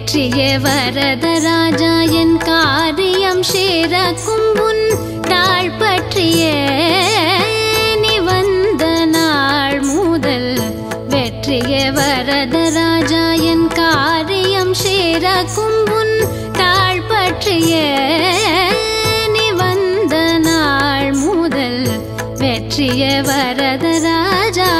வெற்றிய வரதராஜா என் காரியம் சேரக்கும் உன் தாழ் பற்றிய நிவந்த நாள் முதல் வெற்றிய வரதராஜா என் காரியம் சேரக்கும் உன் தாழ் பற்றிய நிவந்த நாள் முதல் வெற்றிய வரதராஜா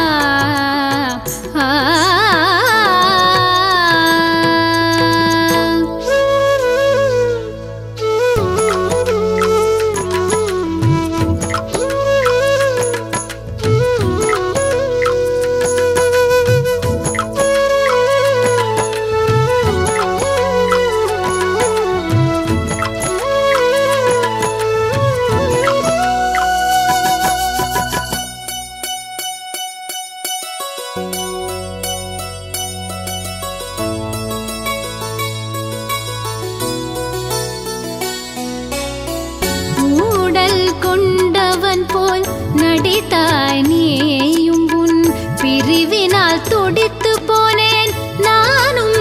ஊடல் கொண்டவன் போல் நடித்தாய் நீயும் உன் பிரிவினால் துடித்து போனேன் நானும்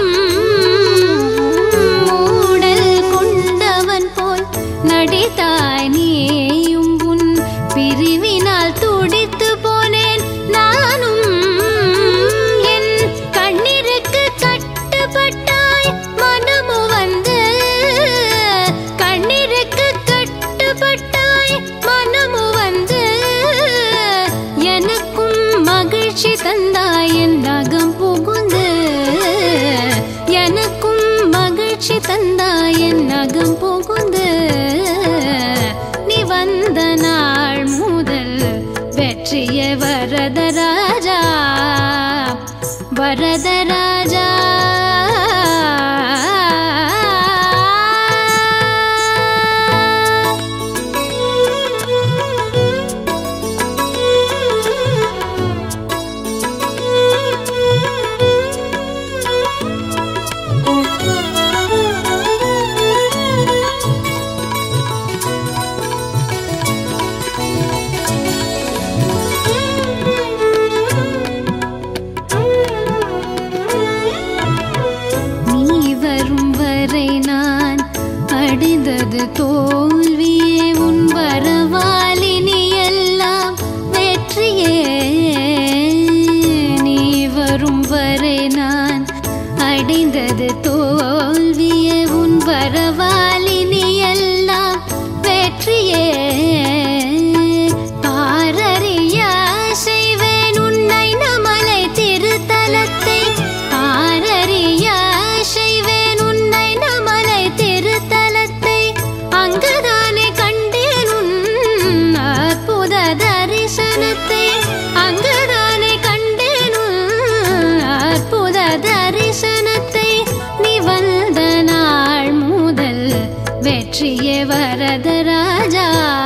ஊடல் கொண்டவன் போல் நடித்தாய் நீயும் உன் பிரிவினால் துடித்து போனேன் நானும் என் கண்ணீருக்கு கட்டுப்பட்டாய் மனமு வந்து கண்ணீருக்கு கட்டுப்பட்டாய் மனமு வந்து எனக்கும் மகிழ்ச்சி தந்தாய் என் நகம் புகுந்து எனக்கும் மகிழ்ச்சி தந்தாய் என் நகம் புகுந்து நீ வந்த நாள் முதல் வெற்றிய வரதராஜா வரதராஜா நீ வரும் வரை நான் அடைந்தது தோல்வியே உன் வரவாலினி எல்லாம் வெற்றியே நீ வரும் வரை நான் அடைந்தது தோல்வியே உன் வரவாலினி எல்லாம் வெற்றியே பாரறிய செய்வேன் உன்னை நமலை திருத்தலத்தை பாரறிய செய்வேன் உன்னை நமலை திருத்தலத்தை அங்குதானே கண்டேன் உன் அற்புத தரிசனத்தை அங்குதானே கண்டேன் உன் அற்புத தரிசனத்தை நீ வந்த நாள் முதல் வெற்றியே வரதராஜா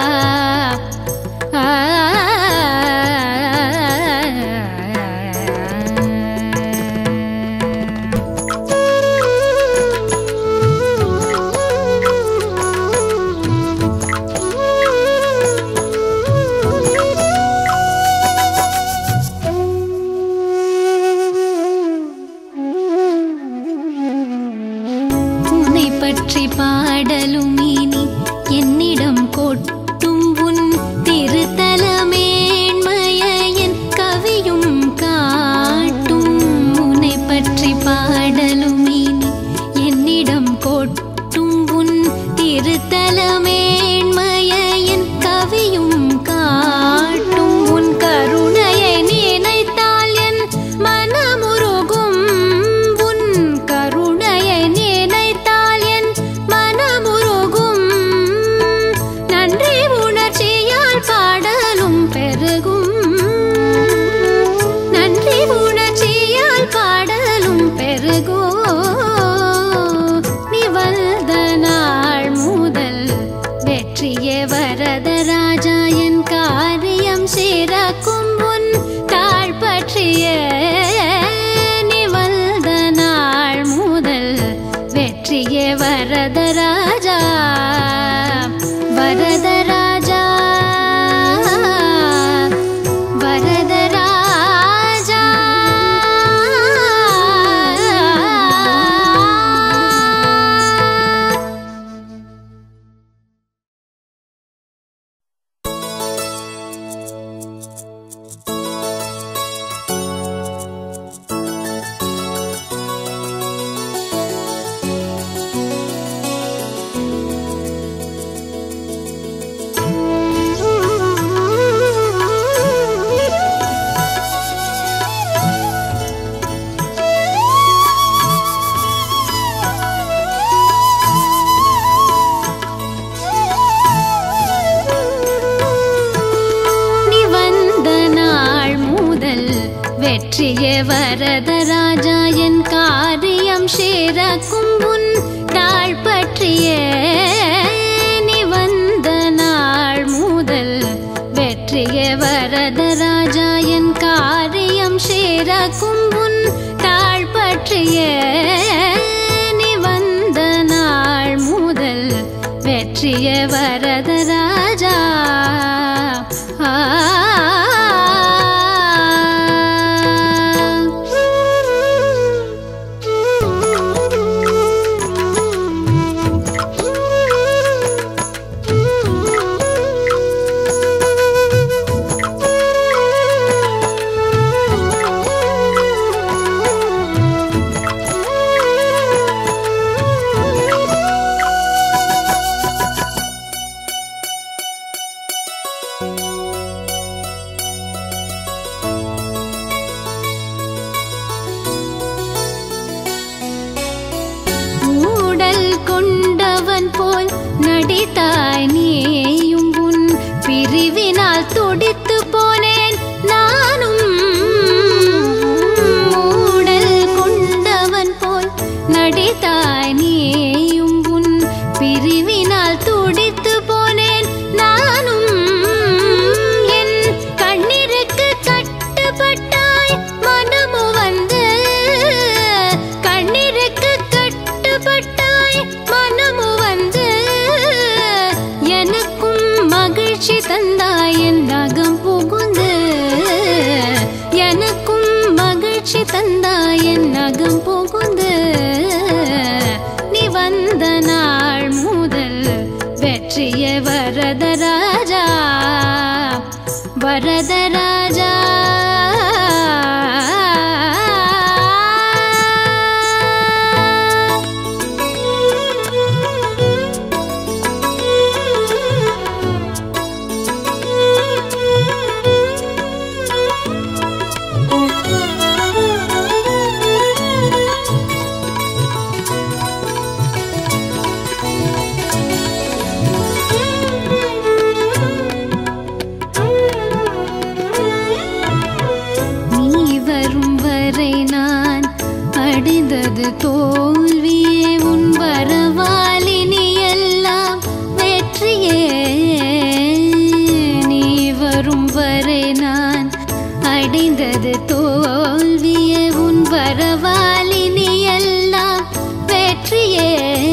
உன்னை பற்றி பாடலும் இனி என்னிடம் கொட்டும் உன் திருத்தலமேன்மைய என் கவியும் காட்டும் உன்னை பற்றி பாடலும் இனி என்னிடம் கொட்டும் உன் திருத்தலமேன்மைய என் கவியும் காட்டும் உன் கருணையை நினைத்தால் என் மனமுருகும் உன் கருணையை நினைத்தால் என் மனமுருகும் நன்றி உணர்ச்சியால் பாடலும் பெருகும் நன்றி உணர்ச்சியால் பாடலும் பெருகோ நீ வந்த நாள் முதல் வெற்றிய வரதராஜா என் காரியம் சிறக்கும் உன் தாழ் பற்றிய நீ வந்த நாள் முதல் வெற்றிய வரதராஜா வரதராஜா வரதராஜா வெற்றிய வரதராஜா என் காரியம் சேரக்கும் உன் தாழ் பற்றிய நீ வந்த நாள் முதல் வெற்றிய வரதராஜா என் காரியம் சேரக்கும் உன் தாழ் பற்றிய நீ வந்த நாள் முதல் வெற்றிய வரதராஜா ஊடல் கொண்டவன் போல் நடித்தாய் நீயும் உன் பிரிவினால் துடித்து போனேன் நானும் ஊடல் கொண்டவன் போல் நடித்தாய் நீயும் உன் பிரிவினால் துடித்து போனேன் நானும் என் கண்ணீருக்கு கட்டுப்பட்டாய் மனமு வந்து கண்ணீருக்கு கட்டுப்பட்டாய் மனமு வந்து எனக்கும் மகிழ்ச்சி தந்தாய் என் நகம் புகுந்து எனக்கும் மகிழ்ச்சி தந்தாய் என் நகம் புகுந்து நீ வந்த நாள் முதல் வெற்றிய வரதராஜா வரதராஜா நீ வரும் வரை நான் அடைந்தது தோல்வியே உன் வரவாலினி எல்லாம் வெற்றியே நீ வரும் வரை நான் அடைந்தது தோல்வியே உன் வரவாலினி எல்லாம் வெற்றியே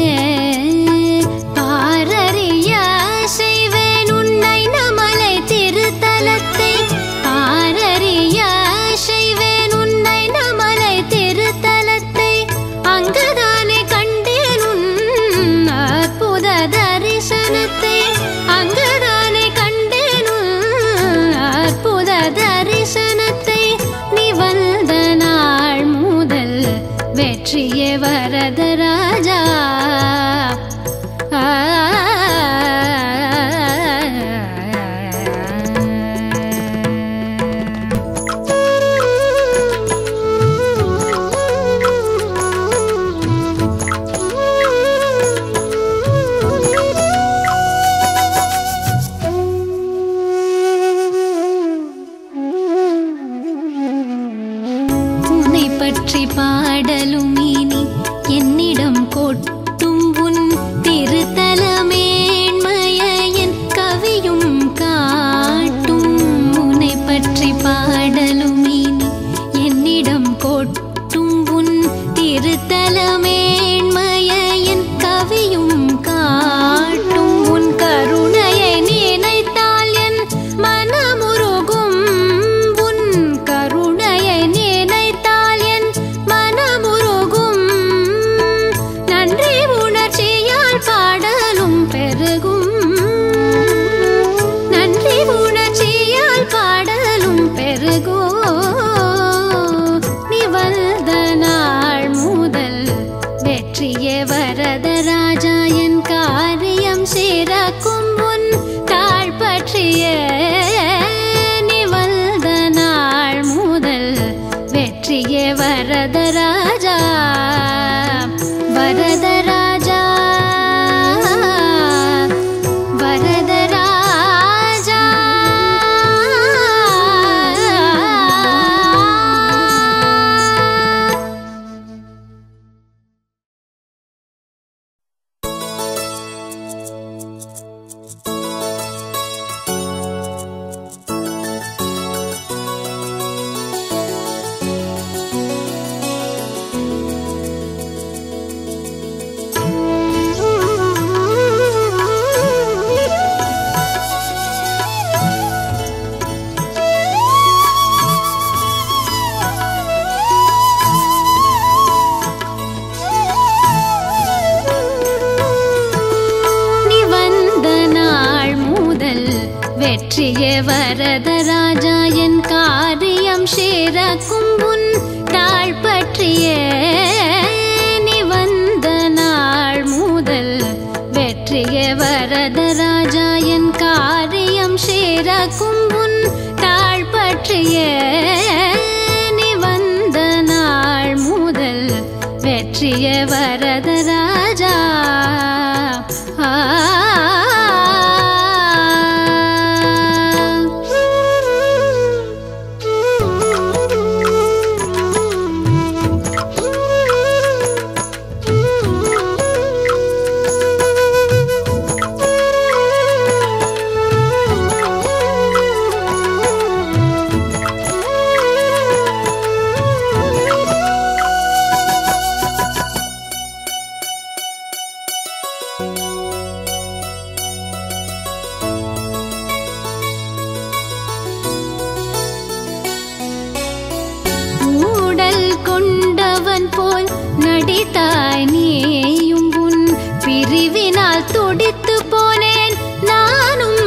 பாரறிய செய்வேன் உன்னை நமலை திருத்தலத்தை பாரறிய செய்வேன் உன்னை நமலை திருத்தலத்தை அங்குதானே கண்டேன் உன் அற்புத தரிசனத்தை அங்குதானே கண்டேன் உன் அற்புத தரிசனத்தை நீ வெற்றிய வரதராஜா என் காரியம் சேரக்கும் உன் தாழ் பற்றிய நீ வந்த நாள் முதல் வெற்றிய வரதராஜா என் காரியம் சேரக்கும் உன் தாழ் பற்றிய நீ வந்த நாள் முதல் வெற்றிய வரதராஜா ஊடல் கொண்டவன் போல் நடித்தாய் நீயும் உன் பிரிவினால் துடித்து போனேன் நானும்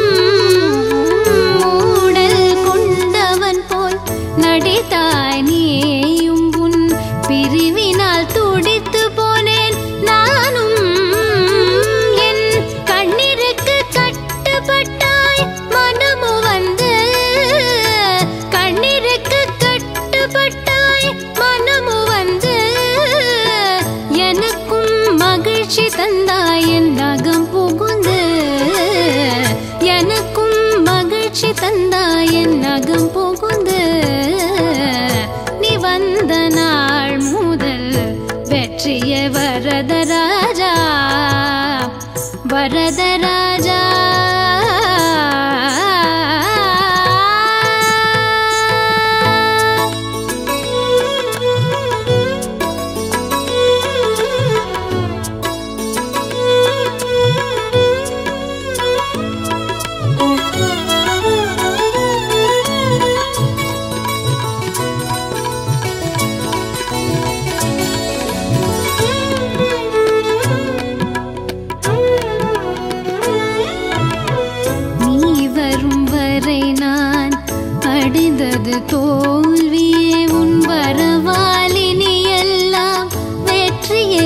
ஊடல் கொண்டவன் போல் நடித்தாய் நீயும் உன் பிரிவினால் துடித்து போனேன் நானும் என் கண்ணீருக்கு கட்டுப்பட்டாய் மனமு வந்து கண்ணீருக்கு கட்டுப்பட்டாய் மனமு வந்து எனக்கும் மகிழ்ச்சி தந்தாய் என் நகம் புகுந்து எனக்கும் மகிழ்ச்சி தந்தாய் என் நகம் புகுந்து நீ வந்த நாள் முதல் வெற்றிய வரதராஜா வரதராஜா நீ வரும் வரை நான் அடைந்தது தோல்வியே உன் வரவாலினி எல்லாம் வெற்றியே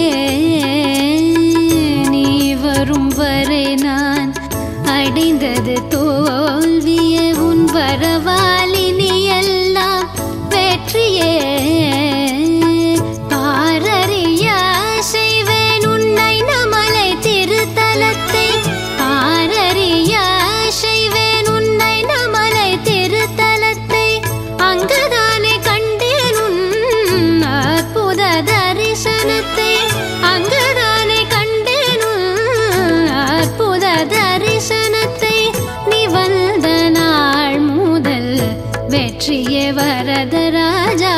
நீ வரும் வரை நான் அடைந்தது தோல்வியே உன் வரவாலினி எல்லாம் வெற்றியே பாரறிய செய்வேன் உன்னை நமலை திருத்தலத்தை பாரறிய செய்வேன் உன்னை நமலை திருத்தலத்தை அங்குதானே கண்டேன் உன் அற்புத தரிசனத்தை அங்குதானே கண்டேன் உன் அற்புத தரிசனத்தை நீ வந்த நாள் முதல் வெற்றியே வரதராஜா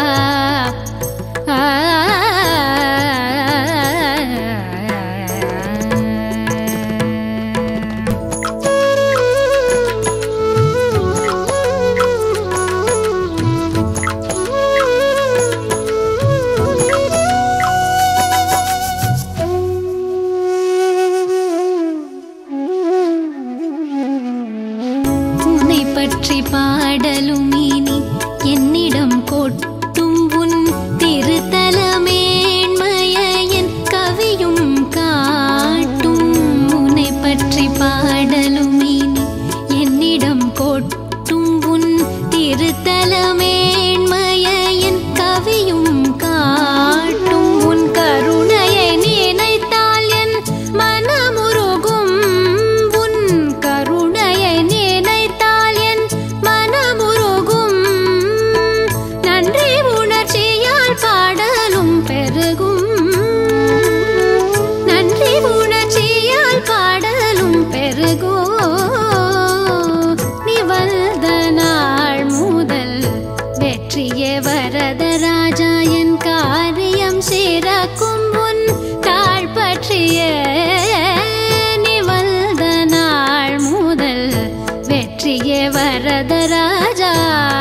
உன்னை பற்றி பாடலும் இனி என்னிடம் கொட்டும் உன் திருத்தலமேன்மைய என் கவியும் காட்டும் உன்னை பற்றி பாடலும் இனி என்னிடம் கொட்டும் உன் திருத்தலமேன்மைய என் கவியும் காட்டும் உன் கருணையை நினைத்தால் என் மனமுருகும் உன் கருணையை நினைத்தால் என் மனமுருகும் நன்றி உணர்ச்சியால் பாடலும் பெருகும் நன்றி உணர்ச்சியால் பாடலும் பெருகோ நீ வந்த நாள் முதல் வெற்றிய வரதராஜா என் காரியம் சிறக்கும் உன் தாழ் பற்றிய நீ வந்த நாள் முதல் வெற்றிய வரதராஜா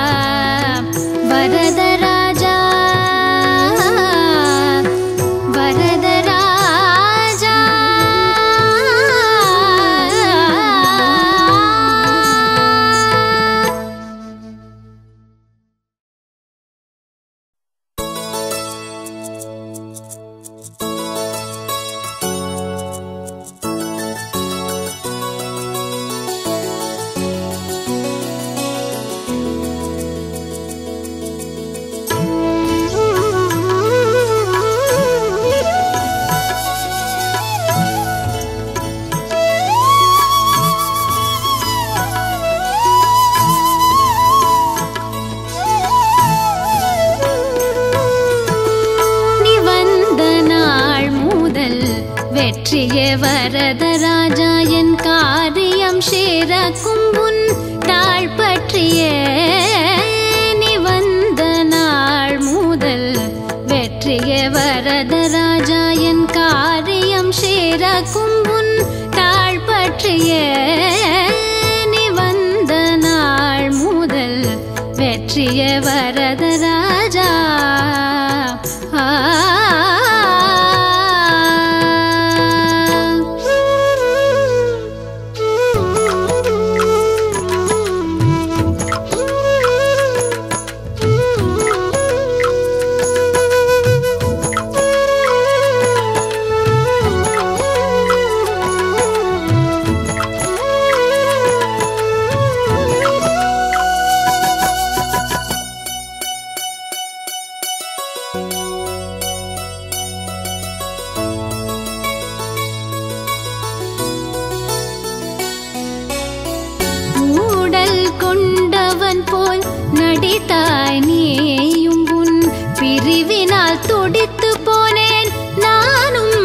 வரதராஜா வரதராஜா வரதராஜா என் காரியம் சேரக்கும் உன் தாழ் பற்றிய நீ வந்த நாள் முதல் வெற்றிய வரதராஜா என் காரியம் சேரக்கும் உன் தாழ் பற்றிய நீ வந்த நாள் முதல் வெற்றிய வரதராஜா ஊடல் கொண்டவன் போல் நடித்தாய் நீயும் உன் பிரிவினால் துடித்து போனேன் நானும்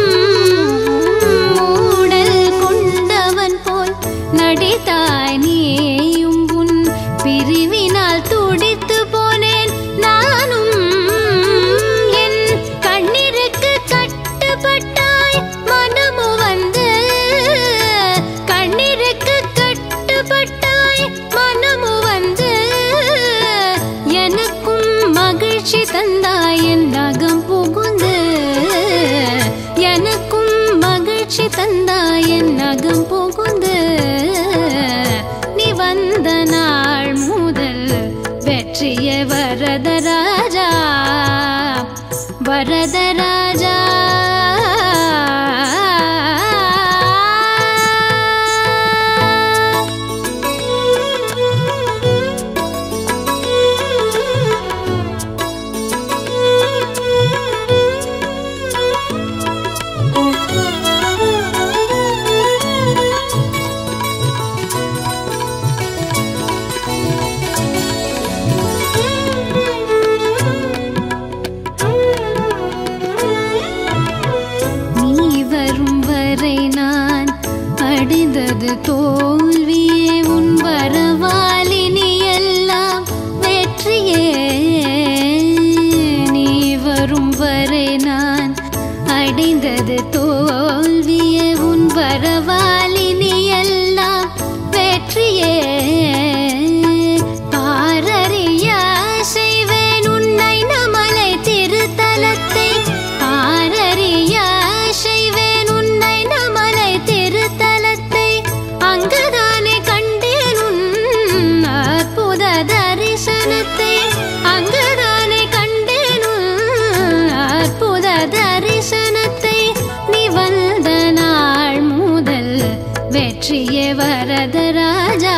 ஊடல் கொண்டவன் போல் நடித்தாய் நீயும் உன் பிரிவினால் துடித்து போனேன் நானும் என் கண்ணீருக்கு கட்டுப்பட்டாய் மனமு வந்து கண்ணீருக்கு கட்டுப்பட்டாய் மனமு வந்து எனக்கும் மகிழ்ச்சி தந்தாய் என் நகம் புகுந்து எனக்கும் மகிழ்ச்சி தந்தாய் என் நகம் புகுந்து நீ வந்த நாள் முதல் வெற்றிய வரதராஜா வரதராஜா நீ வரும் வரை நான் அடைந்தது தோல்வியே உன் வரவாலினி எல்லாம் வெற்றியே நீ வரும் வரை நான் அடைந்தது தோல்வியே உன் வரவாலினி எல்லாம் வெற்றியே பாரறிய செய்வேன் உன்னை நமலை திருத்தலத்தை பாரறிய செய்வேன் உன்னை நமலை திருத்தலத்தை அங்குதானே கண்டேன் உன் அற்புத தரிசனத்தை அங்குதானே கண்டேன் உன் அற்புத தரிசனத்தை நீ வந்த நாள் முதல் வெற்றியே வரதராஜா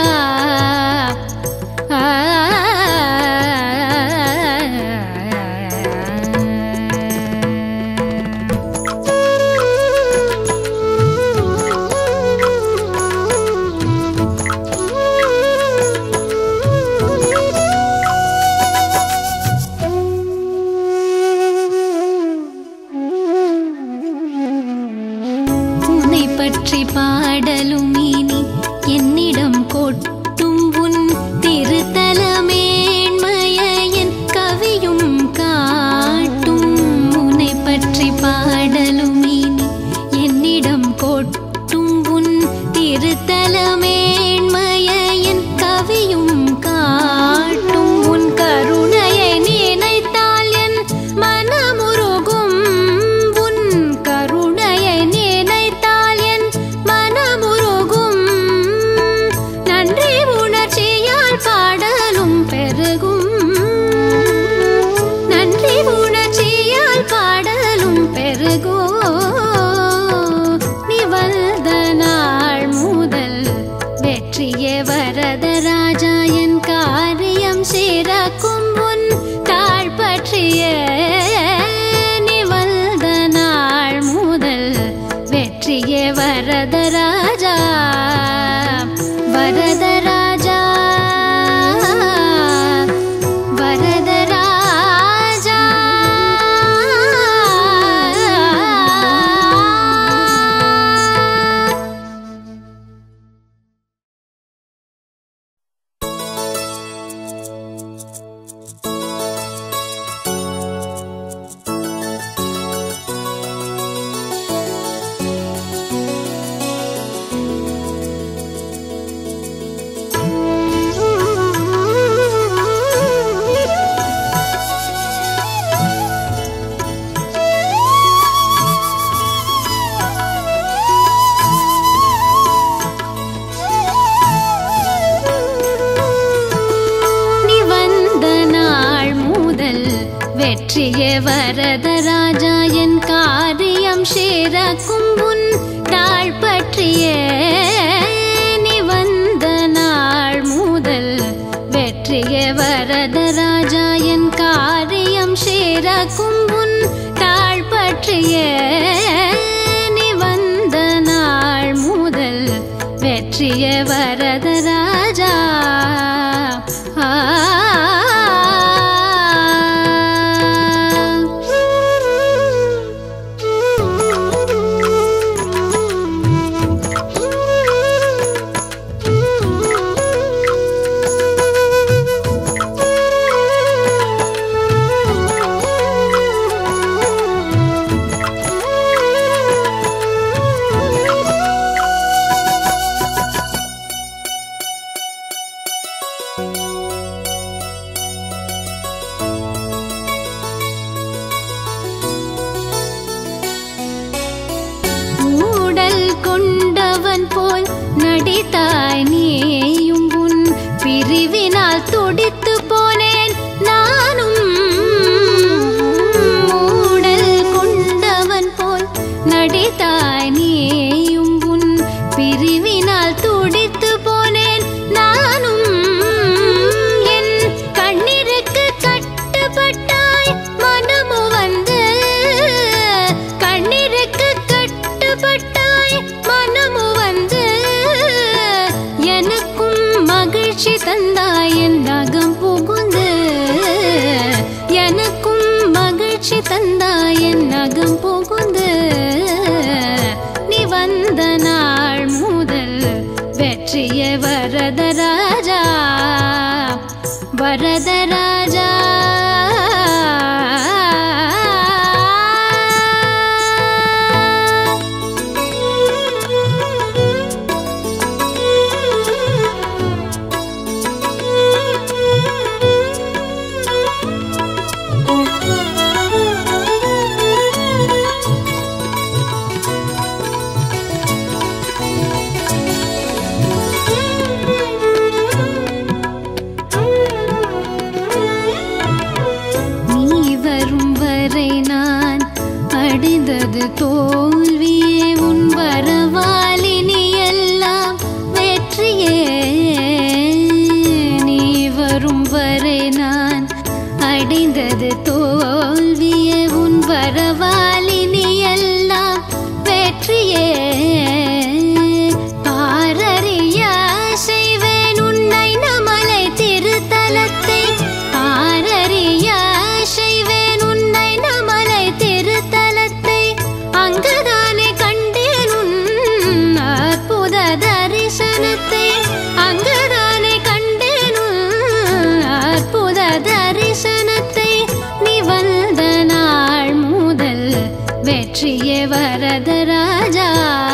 உன்னை பற்றி பாடலும் இனி என்னிடம் கொட்டும் உன் திருத்தலமேன்மைய என் கவியும் காட்டும் உன்னை பற்றி பாடலும் இனி என்னிடம் கொட்டும் உன் திருத்தலமேன்மைய என் கவியும் காட்டும் உன் கருணையை நினைத்தால் என் மனமுருகும் உன் கருணையை நினைத்தால் என் மனமுருகும் நன்றி உணர்ச்சியால் பாடலும் பெருகும் நன்றி உணர்ச்சியால் பாடலும் பெருகோ நீ வந்த நாள் முதல் வெற்றிய வரதராஜா என் காரியம் சிறக்கும் உன் தாழ் பற்றிய நீ வந்த நாள் முதல் வெற்றிய வரதராஜா வரதராஜா வரதராஜா வெற்றிய வரதராஜா என் காரியம் சேரக்கும் உன் தாழ் பற்றிய நீ வந்த நாள் முதல் வெற்றிய வரதராஜா என் காரியம் சேரக்கும் உன் தாழ் பற்றிய நீ வந்த நாள் முதல் வெற்றிய வரதராஜா ஊடல் கொண்டவன் போல் நடித்தாய் நீயும் உன் பிரிவினால் துடித்து போனேன் நானும் ஊடல் கொண்டவன் போல் நடித்தாய் நீயும் உன் பிரிவினால் துடித்து போனேன் நானும் என் கண்ணீருக்கு கட்டுப்பட்டாய் மனமு வந்து கண்ணீருக்கு கட்டுப்பட்டாய் மனமு வந்து எனக்கும் மகிழ்ச்சி தந்தாய் என் நகம் புகுந்து எனக்கும் மகிழ்ச்சி தந்தாய் என் நகம் புகுந்து நீ வந்த நாள் முதல் வெற்றிய வரதராஜா வரதராஜா நீ வரும் வரை நான் அடைந்தது தோல்வியே உன் வரவாலினி எல்லாம் வெற்றியே நீ வரும் வரை நான் அடைந்தது தோல்வியே உன் வரவாலினி எல்லாம் வெற்றியே பாரறிய செய்வேன் உன்னை நமலை திருத்தலத்தை பாரறிய செய்வேன் உன்னை நமலை திருத்தலத்தை அங்குதானே கண்டேன் உன் அற்புத தரிசனத்தை அங்குதானே கண்டேன் உன் அற்புத தரிசனத்தை நீ வந்த நாள் முதல் வெற்றிய வரதராஜா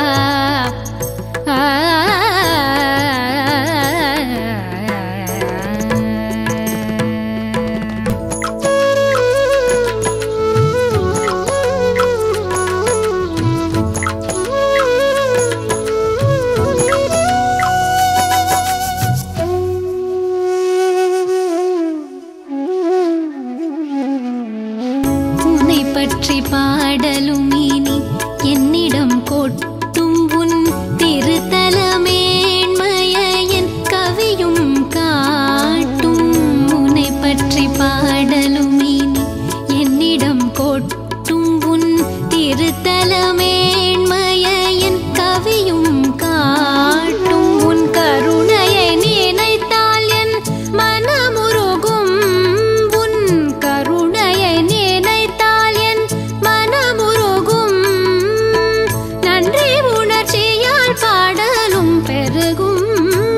உன்னை பற்றி பாடலும் இனி என்னிடம் கொட்டும் உன் திருத்தலமேன்மைய என் கவியும் காட்டும் உன்னை பற்றி பாடலும் இனி என்னிடம் கொட்டும் உன் திருத்தலமேன்மைய என் கவியும் காட்டும் உன் கருணையை நினைத்தால் என் மனமுருகும் உன் கருணையை நினைத்தால் என் மனமுருகும் நன்றி உணர்ச்சியால் பாடலும் பெருகும்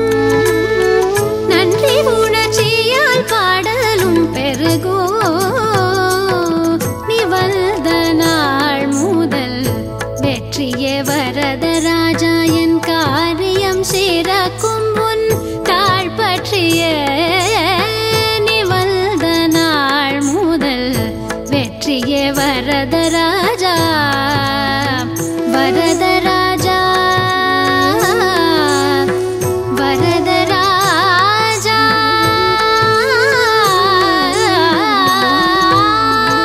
நன்றி உணர்ச்சியால் பாடலும் பெருகோ நீ வந்த நாள் முதல் வெற்றிய வரதராஜா என் காரியம் சேரக்கும் உன் தாழ் பற்றிய நீ வந்த நாள் முதல் வெற்றிய வரதராஜா வரதராஜா வரதராஜா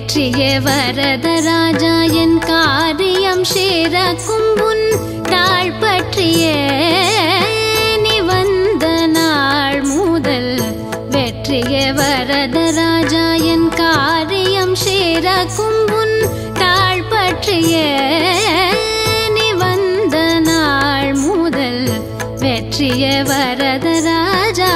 வெற்றிய வரதராஜா என் காரியம் சேரக்கும் உன் தாழ் பற்றிய நீ வந்த நாள் முதல் வெற்றிய வரதராஜா என் காரியம் சேரக்கும் உன் தாழ் பற்றிய நீ வந்த நாள் முதல் வெற்றிய வரதராஜா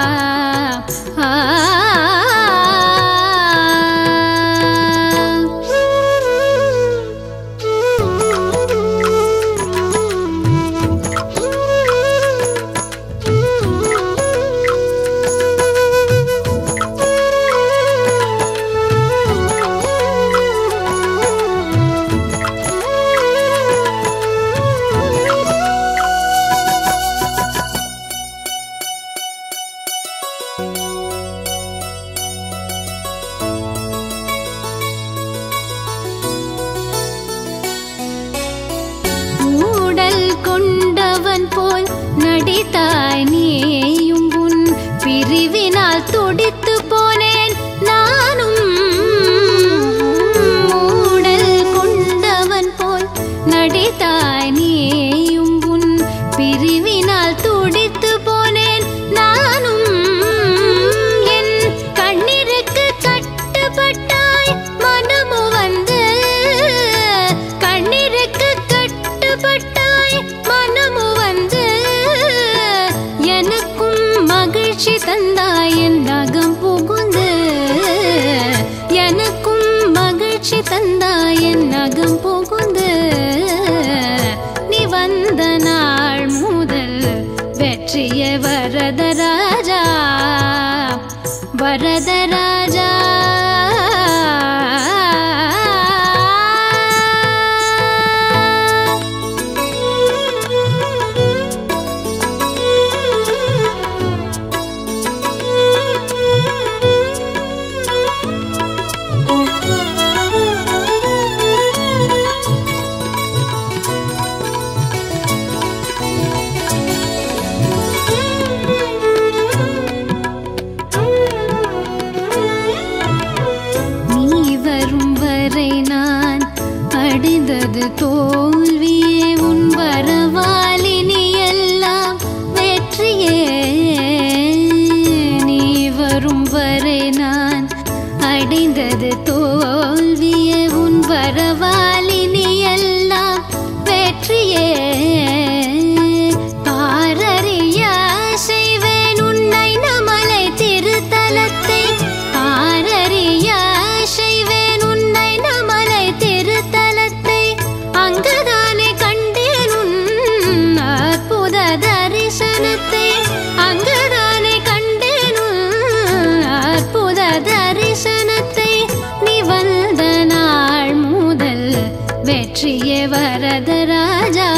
ஊடல் கொண்டவன் போல் நடித்தாய் நீயும் உன் பிரிவினால் துடித்து போனேன் நானும் ஊடல் கொண்டவன் போல் நடித்தாய் நீயும் உன் பிரிவினால் துடித்து போனேன் நானும் என் கண்ணீருக்கு கட்டுப்பட்டாய் மனமு வந்து கண்ணீருக்கு கட்டுப்பட்டாய் மனமு வந்து எனக்கும் மகிழ்ச்சி தந்தாய் என் நகம் புகுந்து எனக்கும் மகிழ்ச்சி தந்தாய் என் நகம் புகுந்து நீ வந்த நாள் முதல் வெற்றிய வரதராஜா வரதராஜா நீ வரும் வரை நான் அடைந்தது தோல்வியே உன் வரவாலினி எல்லாம் வெற்றியே நீ வரும் வரை நான் அடைந்தது தோல்வியே உன் வரவாலினி எல்லாம் வெற்றியே பாரறிய செய்வேன் உன்னை நமலை திருத்தலத்தை பாரறிய செய்வேன் உன்னை நமலை திருத்தலத்தை அங்குதானே கண்டேன் உன் அற்புத தரிசனத்தை அங்குதானே கண்டேன் உன் அற்புத தரிசனத்தை நீ வந்த நாள் முதல் வெற்றிய வரதராஜா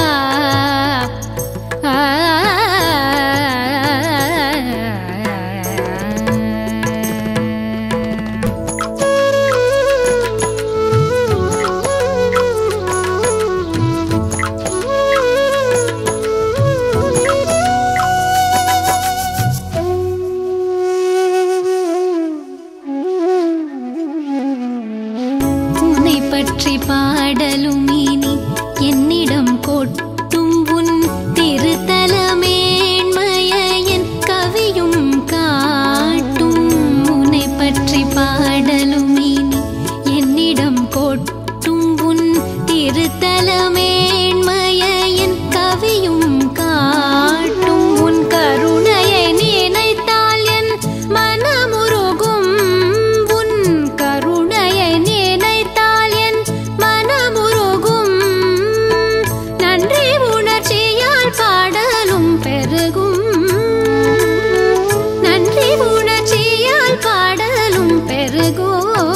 உன்னை பற்றி பாடலும் இனி என்னிடம் கொட்டும் உன் திருத்தலமேன்மைய என் கவியும் காட்டும் உன்னை பற்றி பாடலும் இனி என்னிடம் கொட்டும் உன் திருத்தலமேன்மைய என் கவியும் காட்டும் உன் கருணையை நினைத்தால் என் மனமுருகும் உன் கருணையை நினைத்தால் என் மனமுருகும் நன்றி உணர்ச்சியால் பாடலும் பெருகும் நன்றி உணர்ச்சியால் பாடலும் பெருகோ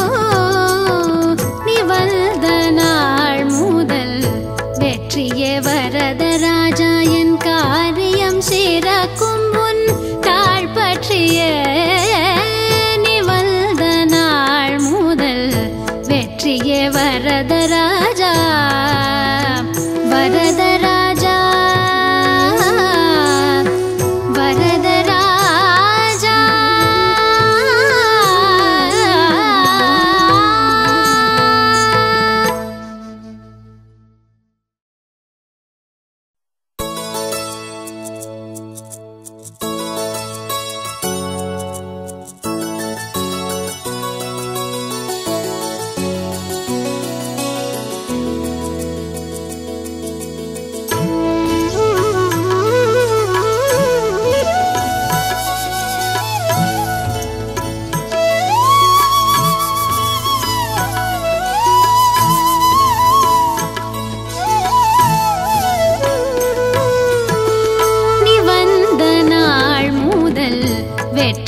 நீ வந்த நாள் முதல் வெற்றிய வரதராஜா என் காரியம் சிறக்கும் உன் தாழ் பற்றிய நீ வந்த நாள் முதல் வெற்றிய வரதராஜா வரதராஜா வரதராஜா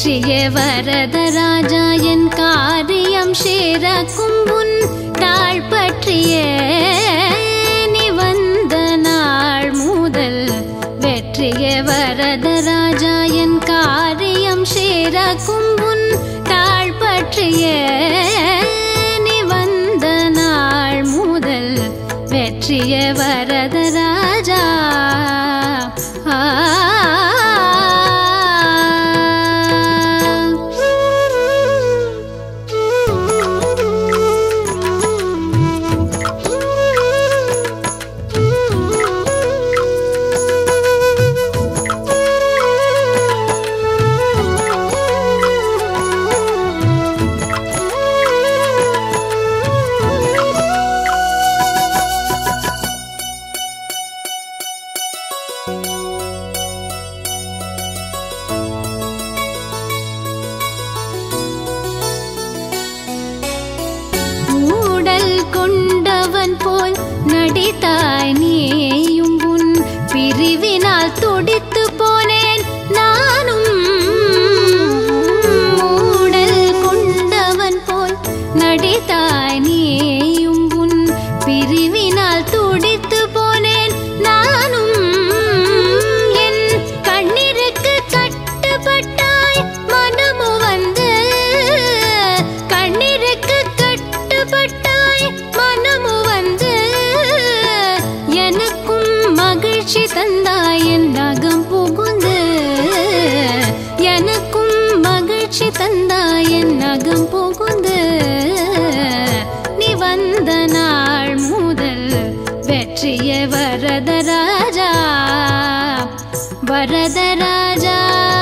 வெற்றிய வரதராஜா என் காரியம் சேரக்கும் உன் தாழ் பற்றிய நீ வந்த நாள் முதல் வெற்றிய வரதராஜா என் காரியம் சேரக்கும் உன் தாழ் பற்றிய நீ வந்த நாள் முதல் வெற்றிய வரதராஜா ஊடல் கொண்டவன் போல் நடித்தாய் நீயும் உன் பிரிவினால் துடித்து போனேன் நானும் ஊடல் கொண்டவன் போல் நடித்தாய் நீயும் உன் பிரிவினால் துடித்து போனேன் நானும் என் கண்ணீருக்கு கட்டுப்பட்டாய் மனமு வந்து கண்ணீருக்கு கட்டுப்பட்டாய் மனமு வந்து எனக்கும் மகிழ்ச்சி தந்தாய் என் நகம் புகுந்து எனக்கும் மகிழ்ச்சி தந்தாய் என் நகம் புகுந்து நீ வந்த நாள் முதல் வெற்றிய வரதராஜா வரதராஜா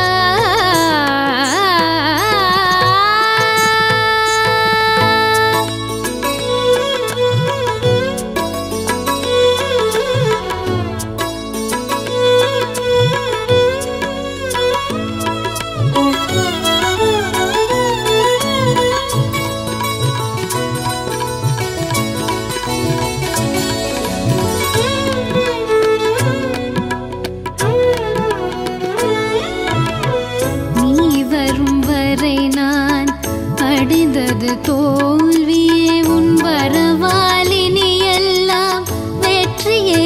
நீ வரும் வரை நான் அடைந்தது தோல்வியே உன் வரவாலினி எல்லாம் வெற்றியே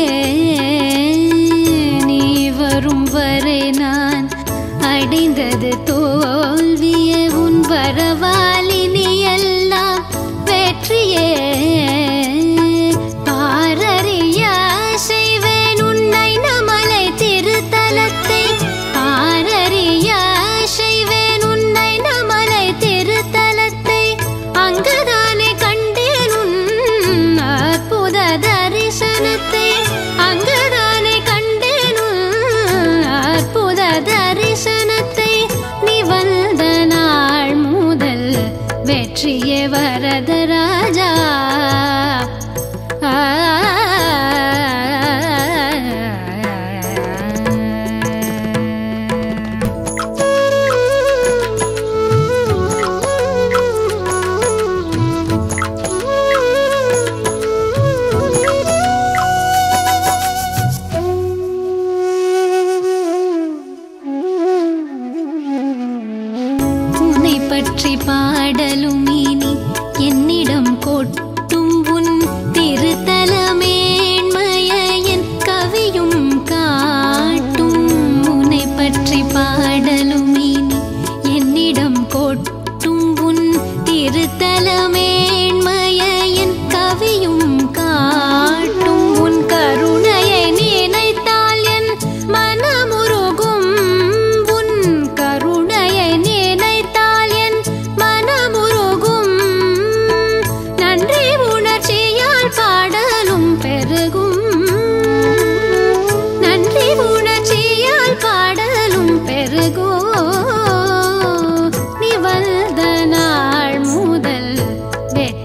நீ வரும் வரை நான் அடைந்தது தோல்வியே உன் வரவாலினி எல்லாம் வெற்றியே பாரறிய செய்வேன் உன்னை நமலை திருத்தலத்தை பாரறிய செய்வேன் உன்னை நமலை திருத்தலத்தை அங்குதானே கண்டேன் உன் அற்புத தரிசனத்தை அங்குதானே கண்டேன் உன் அற்புத தரிசனத்தை நீ வந்த நாள் முதல் வெற்றிய வரதராஜா உன்னை பற்றி பாடலும் இனி என்னிடம் கொட்டும் உன் திருத்தலமேன்மைய என் கவியும் காட்டும் உன்னை பற்றி பாடலும் இனி என்னிடம் கொட்டும் உன் திருத்தலமேன்மைய என் கவியும் காட்டும் உன் கருணையை நினைத்தால் என் மனமுருகும் உன் கருணையை நினைத்தால் என் மனமுருகும் நன்றி உணர்ச்சியால் பாடலும் பெருகும் நன்றி உணர்ச்சியால் பாடலும் பெருகோ நீ வந்த நாள் முதல் வெற்றி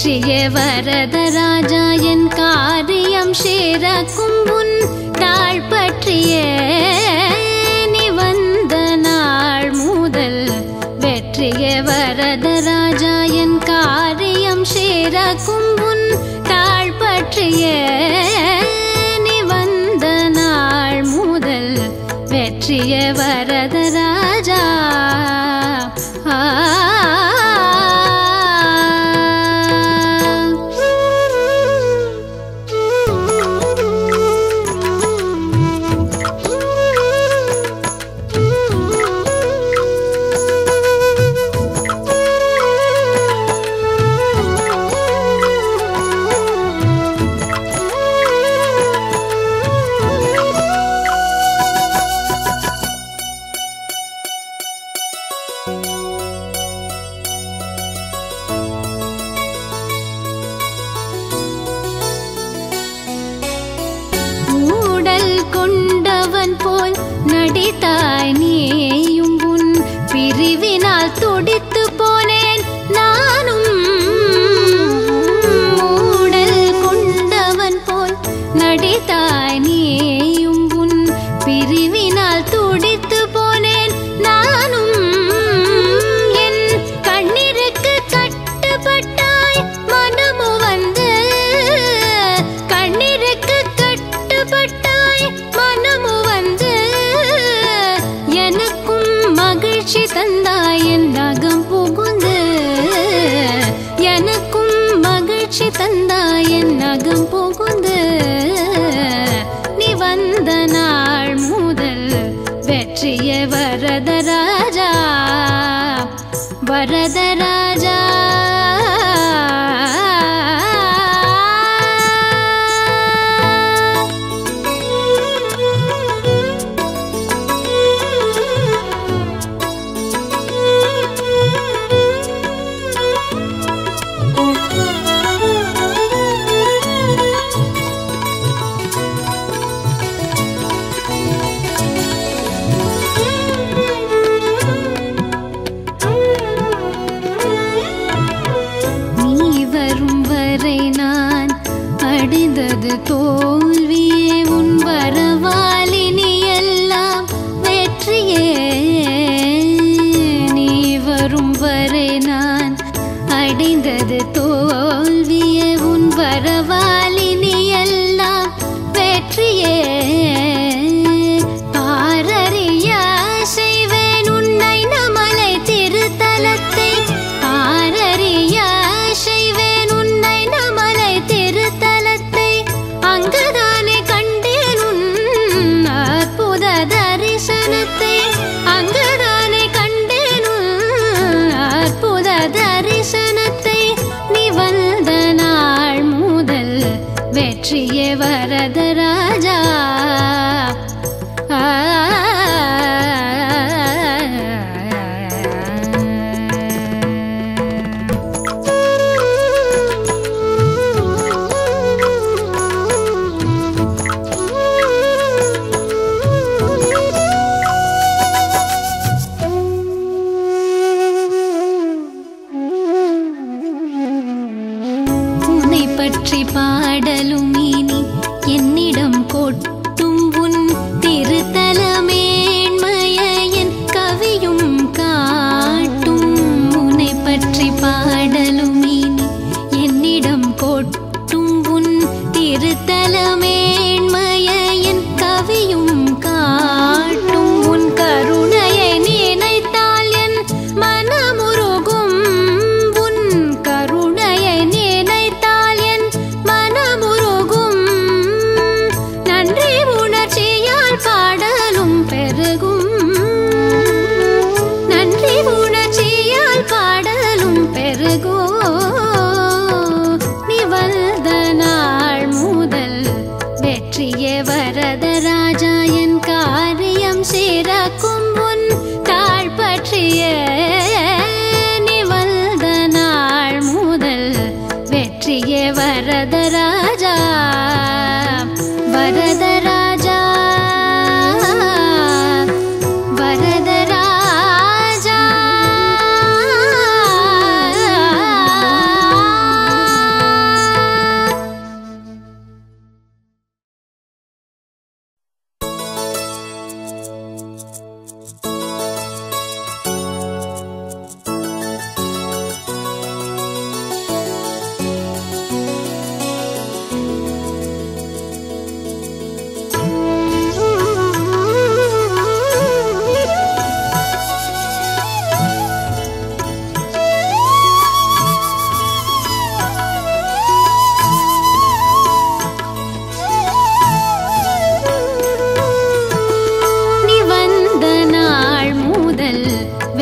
வெற்றிய வரதராஜா என் காரியம் சேரக்கும் உன் தாழ் பற்றிய நீ வந்த நாள் முதல் வெற்றிய வரதராஜா என் காரியம் சேரக்கும் உன் தாழ் பற்றிய நீ வந்த நாள் முதல் வெற்றிய வரதராஜா ஊடல் கொண்டவன் போல் நடித்தாய் நீயும் உன் பிரிவினால் துடித்து போனேன் நானும் ஊடல் கொண்டவன் போல் நடித்தாய் நீயும் உன் பிரிவினால் துடித்து போனேன் நானும் என் கண்ணீருக்கு கட்டுப்பட்டாய் மனமு வந்து கண்ணீருக்கு கட்டுப்பட்டாய் மனமு வந்து எனக்கும் மகிழ்ச்சி தந்தாய் என் நகம் புகுந்து எனக்கும் மகிழ்ச்சி தந்தாய் என் நகம் புகுந்து நீ வந்த நாள் முதல் வெற்றிய வரதராஜா வரதராஜா நீ வரும் வரை நான் அடைந்தது தோல்வியே உன் வரவாலினி எல்லாம் வெற்றியே நீ வரும் வரை நான் அடைந்தது தோல்வியே உன் வரவாலினி எல்லாம் வெற்றியே பாரறிய செய்வேன் உன்னை நமலை திருத்தலத்தை பாரறிய செய்வேன் உன்னை நமலை திருத்தலத்தை அங்குதானே கண்டேன் உன் அற்புத தரிசனத்தை அங்குதானே கண்டேன் உன் அற்புத தரிசனத்தை நீ வந்த நாள் முதல் வெற்றிய வரதராஜா உன்னை பற்றி பாடலும் இனி என்னிடம்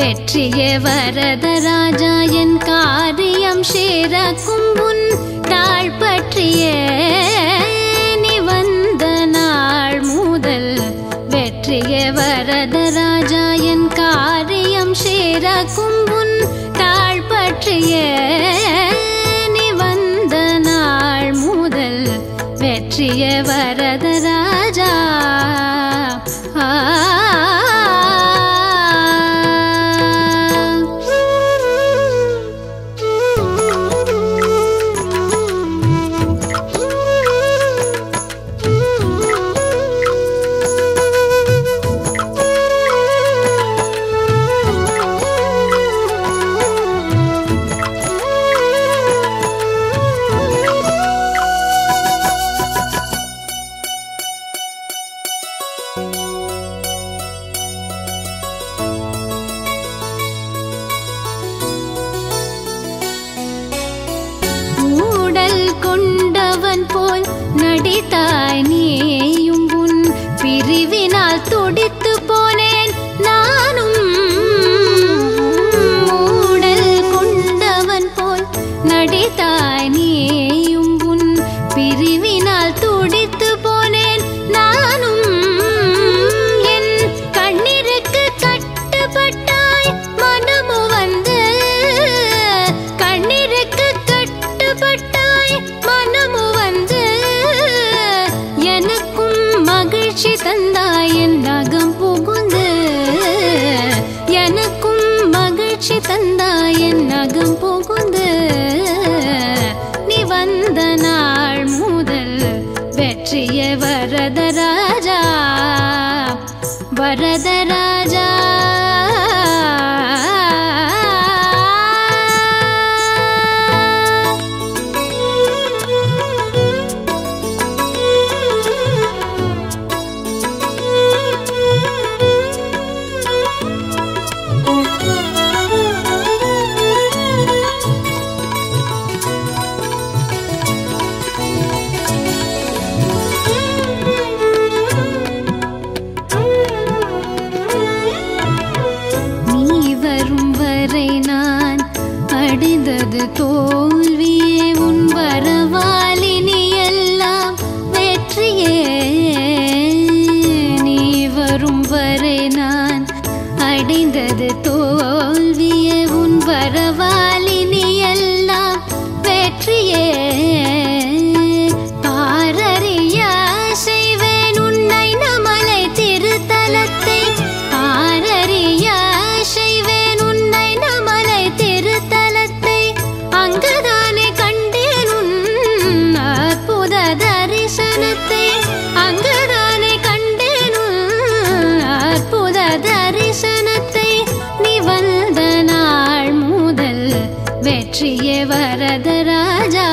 வெற்றிய வரதராஜா என் காரியம் சேரக்கும் உன் தாழ் பற்றிய நீ வந்த நாள் முதல் வெற்றிய வரதராஜா என் காரியம் சேரக்கும் உன் தாழ் பற்றிய நீ வந்த நாள் முதல் வெற்றிய வரதராஜா ஊடல் கொண்டவன் போல் நடித்தாய் நீயும் உன் பிரிவினால் துடித்து போனேன் நானும் ஊடல் கொண்டவன் போல் நடித்தாய் நீயும் உன் பிரிவினால் துடித்து போனேன் நானும் என் கண்ணீருக்கு கட்டுப்பட்டாய் மனமு வந்து கண்ணீருக்கு கட்டுப்பட்டாய் மனமு வந்து எனக்கும் மகிழ்ச்சி தந்தாய் என் நகம் புகுந்து எனக்கும் மகிழ்ச்சி தந்தாய் என் நகம் புகுந்து நீ வந்த நாள் முதல் வெற்றிய வரதராஜா வரதராஜா நீ வரும் வரை நான் அடைந்தது தோல்வியே உன் வரவாலினி எல்லாம் வெற்றியே நீ வரும் வரை நான் அடைந்தது தோல்வியே உன் வரவாலினி எல்லாம் வெற்றியே பாரறிய செய்வேன் உன்னை நமலை திருத்தலத்தை பாரறிய செய்வேன் உன்னை நமலை திருத்தலத்தை அங்குதானே கண்டேன் உன் அற்புத தரிசனத்தை அங்குதானே கண்டேன் உன் அற்புத தரிசனத்தை நீ வந்த நாள் முதல் வெற்றிய வரதராஜா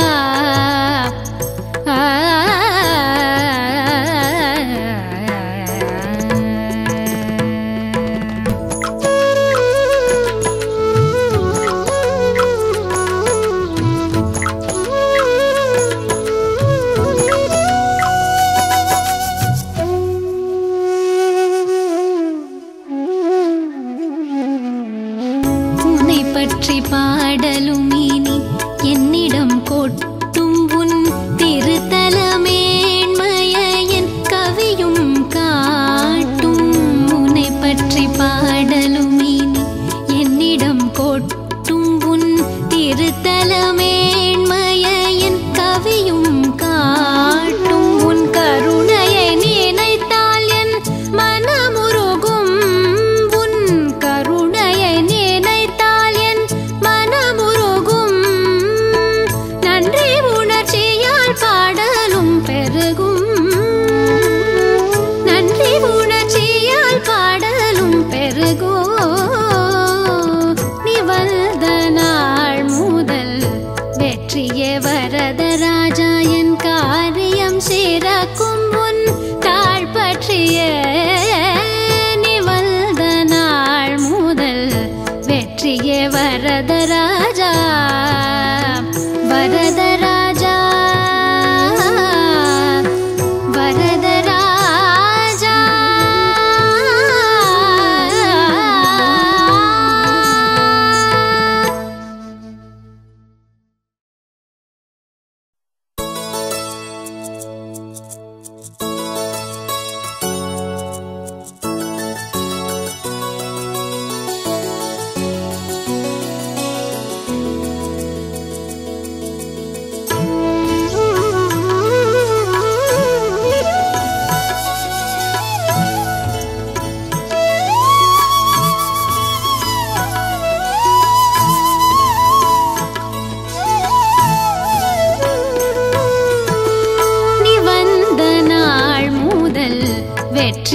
உன்னை பற்றி பாடலும் இனி என்னிடம் கொட்டும் உன் திருத்தலமேன்மையன் கவியும் காட்டும் உன்னை பற்றி பாடலும் இனி என்னிடம் கொட்டும் உன் திருத்தலமேன்மையன் கவியும் காட்டும் உன் கருணையை நினைத்தால் என் மனமுருகும் உன் கருணையை நினைத்தால் என் மனமுருகும்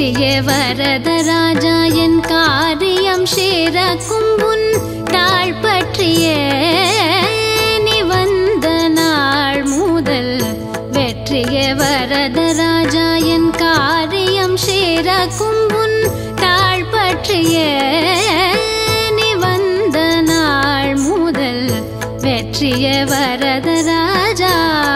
வெற்றிய வரதராஜா என் காரியம் சேரக்கும் உன் தாழ் பற்றிய நீ வந்த நாள் முதல் வெற்றிய வரதராஜா என் காரியம் சேரக்கும் உன் தாழ் பற்றிய நீ வந்த நாள் முதல் வெற்றிய வரதராஜா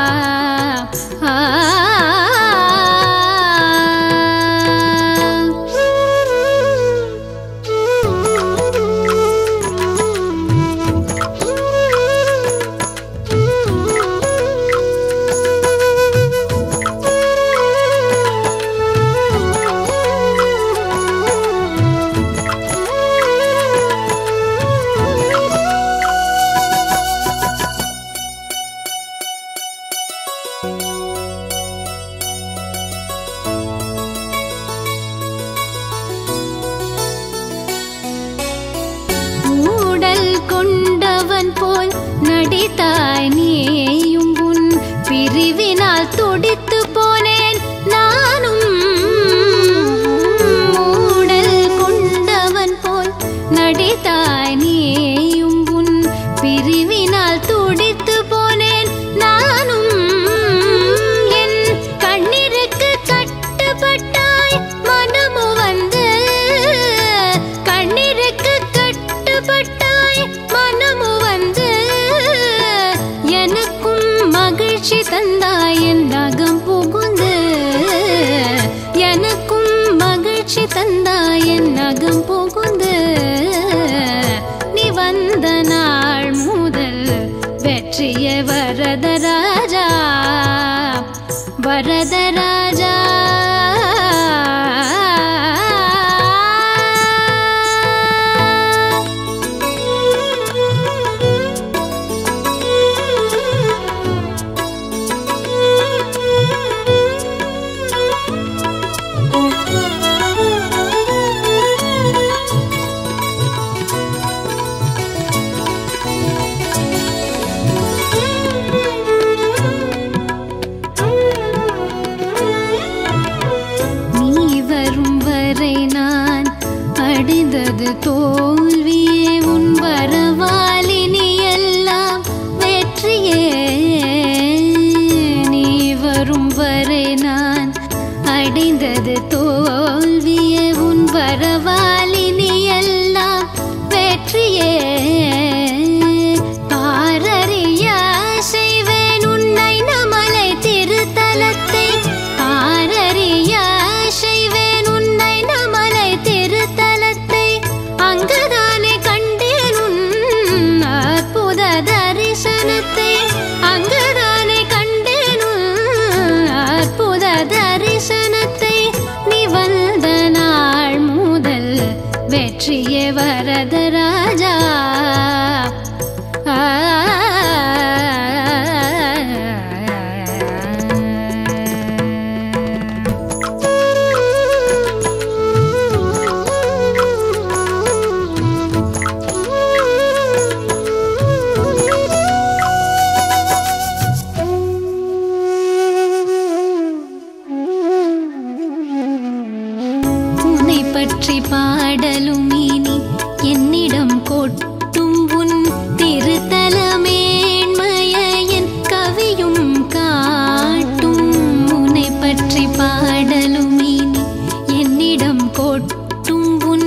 ஊடல் கொண்டவன் போல் நடித்தாய் நீயும் உன் பிரிவினால் துடித்து போனேன் நானும் ஊடல் கொண்டவன் போல் நடித்தாய் நீயும் உன் பிரிவினால் துடித்து போனேன் நானும் என் கண்ணீருக்கு கட்டுப்பட்டாய் மனமு வந்து கண்ணீருக்கு கட்டுப்பட்டாய் மனமு வந்து எனக்கும் மகிழ்ச்சி தந்தாய் என் நகம் புகுந்து எனக்கும் மகிழ்ச்சி தந்தாய் என் நகம் புகுந்து நீ வந்த நாள் முதல் வெற்றிய வரதராஜா வரதராஜா நீ வரும் வரை நான் அடைந்தது தோல்வியே உன் வரவாலினி எல்லாம் வெற்றியே நீ வரும் வரை நான் அடைந்தது தோல்வியே உன் வரவாலினி எல்லாம் வெற்றியே பாரறிய செய்வேன் உன்னை நமலை திருத்தலத்தை பாரறிய செய்வேன் உன்னை நமலை திருத்தலத்தை அங்குதானே கண்டேன் உன் அற்புத தரிசனத்தை அங்குதானே கண்டேன் உன் அற்புத தரிசனத்தை நீ வந்த நாள் முதல் வெற்றிய வரதராஜா உன்னை பற்றி பாடலும் இனி என்னிடம் கொட்டும் உன் திருத்தலமேன்மையன் கவியும் காட்டும் உன்னை பற்றி பாடலும் இனி என்னிடம் கொட்டும் உன்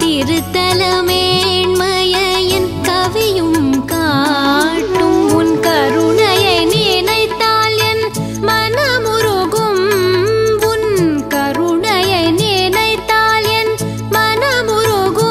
திருத்தலமேன்மையன் கவியும் காட்டும் உன் கருணையை நினைத்தால் என் மனமுருகும் உன் கருணையை நினைத்தால் என் மனமுருகும்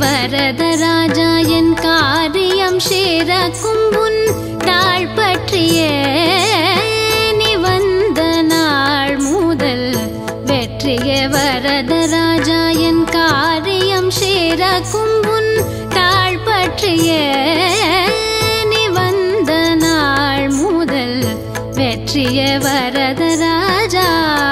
வரதராஜா என் காரியம் சேரக்கும் உன் தாழ் பற்றிய நீ வந்த நாள் முதல் வெற்றிய வரதராஜா என் காரியம் சேரக்கும் உன் தாழ் பற்றிய நீ வந்த நாள் முதல் வெற்றிய வரதராஜா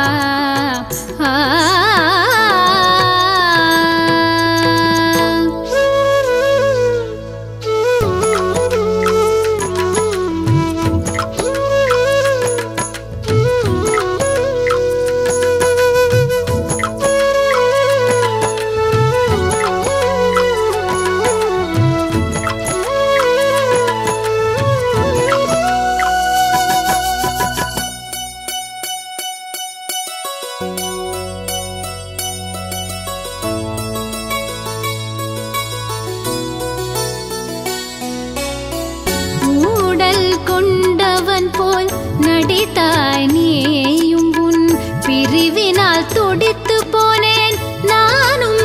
ஊடல் கொண்டவன் போல் நடித்தாய் நீயும் உன் பிரிவினால் துடித்து போனேன் நானும்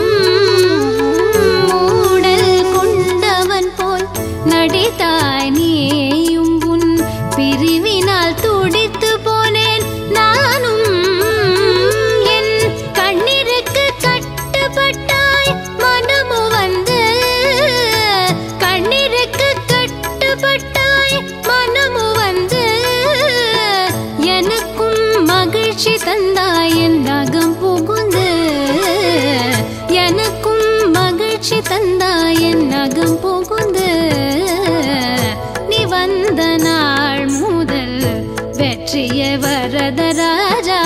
ஊடல் கொண்டவன் போல் நடித்தாய் நீயும் உன் பிரிவினால் துடித்து போனேன் நானும் என் கண்ணீருக்கு கட்டுப்பட்டாய் மனமு வந்து கண்ணீருக்கு கட்டுப்பட்டாய் மனமு வந்து எனக்கும் மகிழ்ச்சி தந்தாய் என் நகம் புகுந்து எனக்கும் மகிழ்ச்சி தந்தாய் என் நகம் புகுந்து நீ வந்த நாள் முதல் வெற்றிய வரதராஜா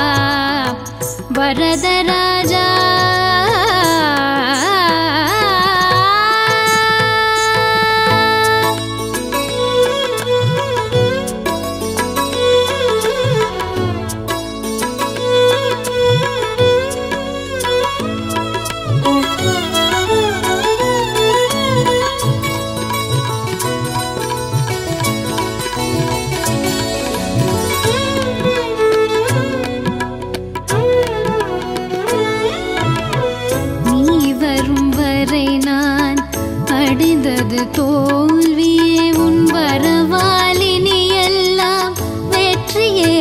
வரதராஜா நீ வரும் வரை நான் அடைந்தது தோல்வியே உன் வரவாலினி எல்லாம் வெற்றியே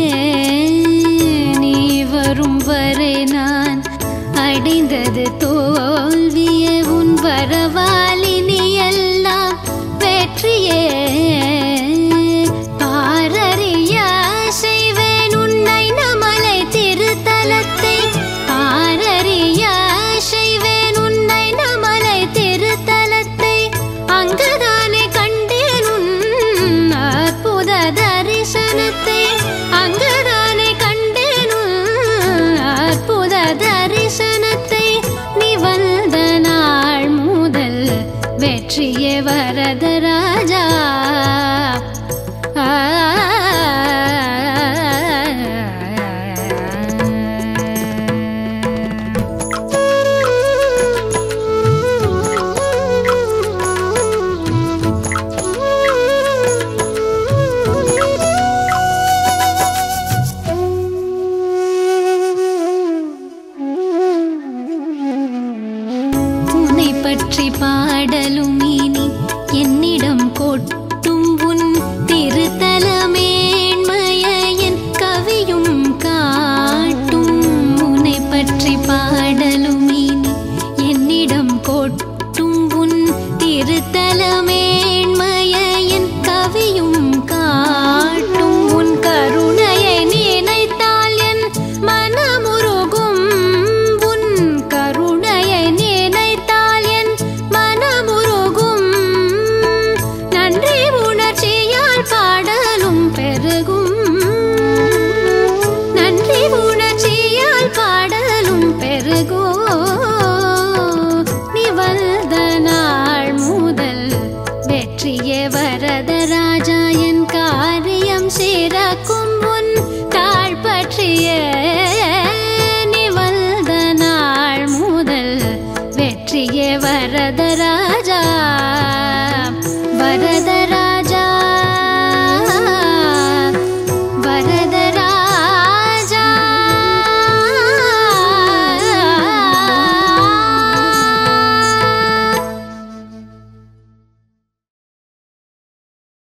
நீ வரும் வரை நான் அடைந்தது தோல்வியே உன் வரவாலினி எல்லாம் வெற்றியே பாரறிய செய்வேன் உன்னை நமலை திருத்தலத்தை பாரறிய செய்வேன் உன்னை நமலை திருத்தலத்தை அங்குதானே கண்டேன் உன் அற்புத தரிசனத்தை அங்குதானே கண்டேன் உன் அற்புத தரிசனத்தை நீ வந்த நாள் முதல் வெற்றியே வரதராஜா உன்னை பற்றி பாடலும் இனி என்னிடம் கொட்டும் உன் திருத்தலமேன்மையன் கவியும் காட்டும் உன்னை பற்றி பாடலும் இனி என்னிடம் கொட்டும் உன் திருத்தலமேன்மையன் கவியும் காட்டும் உன் கருணையை நினைத்தால் என் மனமுருகும் உன் கருணையை நினைத்தால் என் மனமுருகும் நன்றி உணர்ச்சியால் பாடலும் பெருகும் நன்றி உணர்ச்சியால் பாடலும் பெருகோ நீ வந்த நாள் முதல் வெற்றியே வரதராஜா என் காரியம் சிறக்கும் உன் தாழ் பற்றிய நீ வந்த நாள் முதல் வெற்றியே வரத